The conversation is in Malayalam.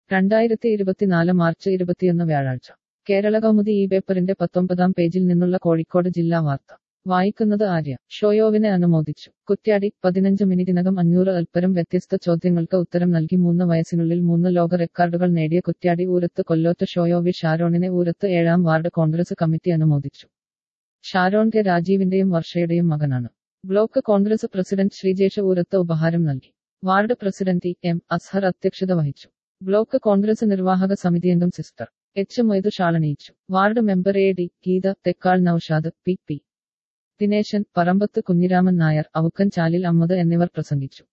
രണ്ടായിരത്തി ഇരുപത്തിനാല് മാർച്ച് ഇരുപത്തിയൊന്ന് വ്യാഴാഴ്ച കേരള കൗമുദി ഈ പേപ്പറിന്റെ പത്തൊമ്പതാം പേജിൽ നിന്നുള്ള കോഴിക്കോട് ജില്ലാ വാർത്ത വായിക്കുന്നത് ആര്യ ഷോയോവിനെ അനുമോദിച്ചു കുറ്റ്യാടി പതിനഞ്ച് മിനിറ്റിനകം അഞ്ഞൂറ് അൽപ്പരം വ്യത്യസ്ത ചോദ്യങ്ങൾക്ക് ഉത്തരം നൽകി മൂന്ന് വയസ്സിനുള്ളിൽ മൂന്ന് ലോക റെക്കോർഡുകൾ നേടിയ കുറ്റ്യാടി ഊരത്ത് കൊല്ലോത്ത് ഷോയോവി ഷാരോണിനെ ഊരത്ത് ഏഴാം വാർഡ് കോൺഗ്രസ് കമ്മിറ്റി അനുമോദിച്ചു ഷാരോൺ കെ രാജീവിന്റെയും വർഷയുടെയും മകനാണ് ബ്ലോക്ക് കോൺഗ്രസ് പ്രസിഡന്റ് ശ്രീജേഷ് ഊരത്ത് ഉപഹാരം നൽകി ward president E M Azhar അധ്യക്ഷത വഹിച്ചു ബ്ലോക്ക് കോൺഗ്രസ് നിർവാഹക സമിതിയംഗം സിസ്റ്റർ എച്ച് മൊയ്തു ഷാളണിയിച്ചു ward member A D Geetha Thekkal Noushad P P Dineshan Parambath Kunhiraman Nair Aukkan Chalil Ammad എന്നിവർ പ്രസംഗിച്ചു